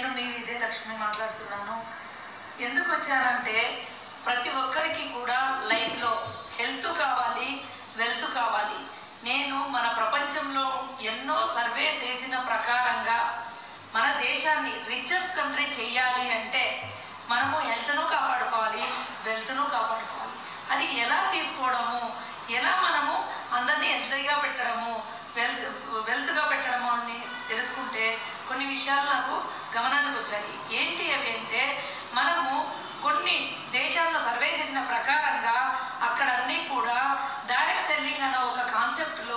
నేను మీ విజయలక్ష్మి మాట్లాడుతున్నాను ఎందుకు వచ్చానంటే ప్రతి ఒక్కరికి కూడా లైఫ్లో హెల్త్ కావాలి వెల్త్ కావాలి నేను మన ప్రపంచంలో ఎన్నో సర్వే చేసిన ప్రకారంగా మన దేశాన్ని రిచెస్ట్ కంట్రీ చెయ్యాలి అంటే మనము హెల్త్ను కాపాడుకోవాలి వెల్త్ను కాపాడుకోవాలి అది ఎలా తీసుకోవడము ఎలా మనము అందరినీ హెల్తీగా పెట్టడము వెల్త్ వెల్త్గా పెట్టడము అని తెలుసుకుంటే కొన్ని విషయాలు నాకు గమనానికి వచ్చాయి ఏంటి అవి అంటే మనము కొన్ని దేశాల్లో సర్వే చేసిన ప్రకారంగా అక్కడ అన్నీ కూడా డైరెక్ట్ సెల్లింగ్ అన్న ఒక కాన్సెప్ట్లో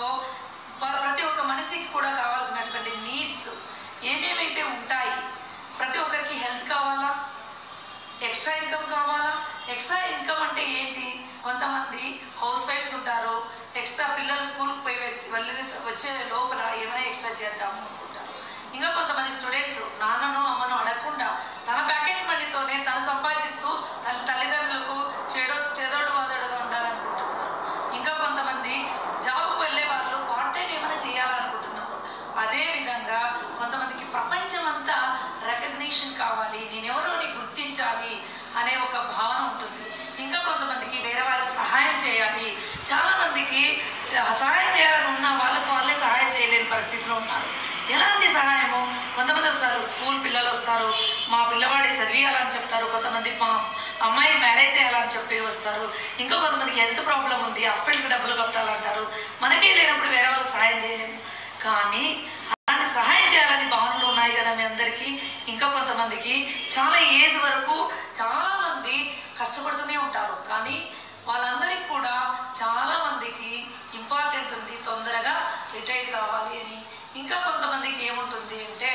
ప- ప్రతి ఒక్క మనిషికి కూడా కావాల్సినటువంటి నీడ్స్ ఏమేమైతే ఉంటాయి ప్రతి ఒక్కరికి హెల్త్ కావాలా ఎక్స్ట్రా ఇన్కమ్ కావాలా ఎక్స్ట్రా ఇన్కమ్ అంటే ఏంటి కొంతమంది హౌస్ వైఫ్స్ ఉంటారు ఎక్స్ట్రా పిల్లలు స్కూల్కి పోయి వచ్చి వెళ్ళి వచ్చే లోపల ఏమైనా ఎక్స్ట్రా చేద్దాము అనుకుంటారు ఇంకా కొంతమంది స్టూడెంట్స్ నాన్నను అమ్మను అడగకుండా తన ప్యాకెట్ మనీతోనే తను సంపాదిస్తూ తన తల్లిదండ్రులకు చెడు చెదోడు వాదోడుగా ఉండాలనుకుంటున్నారు ఇంకా కొంతమంది జాబ్కి వెళ్ళే వాళ్ళు పార్ట్ టైం ఏమైనా చేయాలనుకుంటున్నారు అదే విధంగా కొంతమందికి ప్రపంచం అంతా రికగ్నిషన్ కావాలి నేనెవరో అని గుర్తించాలి అనే ఒక భావన ఉంటుంది ఇంకా కొంతమందికి వేరే వాళ్ళకి సహాయం చేయాలి చాలా మందికి ఆ, సహాయం చేయాలని ఉన్న వాళ్ళకు వాళ్ళే సహాయం చేయలేని పరిస్థితిలో ఉన్నారు ఎలాంటి సహాయము కొంతమంది వస్తారు స్కూల్ పిల్లలు వస్తారు మా పిల్లవాడి చదివియాలని చెప్తారు కొంతమంది మా అమ్మాయి మ్యారేజ్ చేయాలని చెప్పి వస్తారు ఇంకా కొంతమందికి హెల్త్ ప్రాబ్లం ఉంది హాస్పిటల్కి డబ్బులు కట్టాలంటారు మనకే లేనప్పుడు వేరే వాళ్ళకి సహాయం చేయలేము కానీ అలాంటి సహాయం చేయాలని భావనలు ఉన్నాయి కదా మీ అందరికీ ఇంకా కొంతమందికి చాలా ఏజ్ వరకు చాలా మంది కష్టపడుతూనే ఉంటారు కానీ వాళ్ళందరికీ కూడా చాలా మందికి ఇంపార్టెంట్ ఉంది తొందరగా రిటైర్ కావాలి అని ఇంకా కొంతమందికి ఏముంటుంది అంటే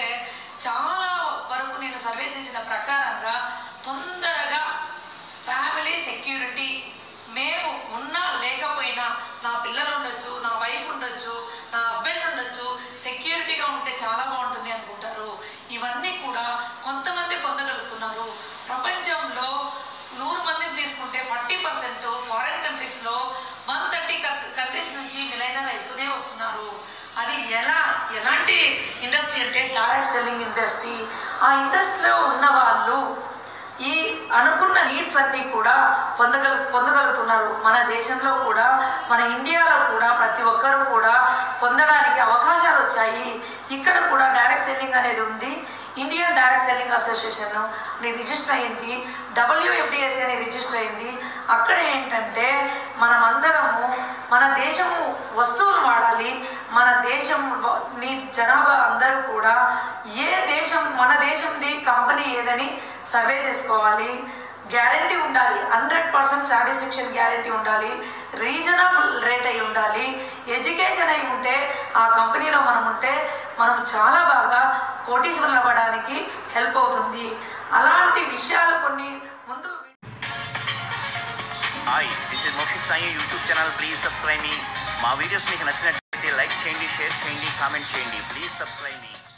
చాలా వరకు నేను సర్వే చేసిన ప్రకారంగా తొందరగా ఫ్యామిలీ సెక్యూరిటీ మేము ఉన్నా లేకపోయినా నా పిల్లలు ఉండొచ్చు నా వైఫ్ ఉండొచ్చు నా హస్బెండ్ ఉండొచ్చు సెక్యూరిటీగా ఉంటే చాలా బాగుంటుంది అనుకుంటారు ఇవన్నీ కూడా కొంతమంది పొందగలుగుతున్నారు ప్రపంచంలో నూరు మందిని తీసుకుంటే ఫార్టీ పర్సెంట్ ఫారిన్ కంట్రీస్లో వన్ థర్టీ కంట్రీస్ నుంచి మిలైనర్ అవుతూనే వస్తున్నారు అది ఎలా ఎలాంటి ఇండస్ట్రీ అంటే డైరెక్ట్ సెల్లింగ్ ఇండస్ట్రీ ఆ ఇండస్ట్రీలో ఉన్న వాళ్ళు ఈ అనుకున్న నీడ్స్ అన్నీ కూడా పొందగల పొందగలుగుతున్నారు మన దేశంలో కూడా మన ఇండియాలో కూడా ప్రతి ఒక్కరు కూడా పొందడానికి అవకాశాలు వచ్చాయి ఇక్కడ కూడా డైరెక్ట్ సెల్లింగ్ అనేది ఉంది ఇండియన్ డైరెక్ట్ సెల్లింగ్ అసోసియేషన్ అని రిజిస్టర్ అయింది డబ్ల్యూఎఫ్డిఎస్ అని రిజిస్టర్ అయింది అక్కడ ఏంటంటే మనమందరము మన దేశము వస్తువులు వాడాలి మన దేశం నీ జనాభా అందరూ కూడా ఏ దేశం మన దేశంది కంపెనీ ఏదని సర్వే చేసుకోవాలి గ్యారంటీ ఉండాలి హండ్రెడ్ పర్సెంట్ సాటిస్ఫాక్షన్ గ్యారంటీ ఉండాలి రీజనబుల్ రేట్ అయి ఉండాలి ఎడ్యుకేషన్ అయి ఉంటే ఆ కంపెనీలో మనం ఉంటే మనం చాలా బాగా కోటీశ్వరులు అవ్వడానికి హెల్ప్ అవుతుంది అలాంటి విషయాలు కొన్ని ముందు hi this is Mokshit Sai YouTube channel please subscribe మీ మా వీడియోస్ మీకు నచ్చినట్లయితే లైక్ చేయండి షేర్ చేయండి కామెంట్ చేయండి ప్లీజ్ సబ్స్క్రైబ్ మీ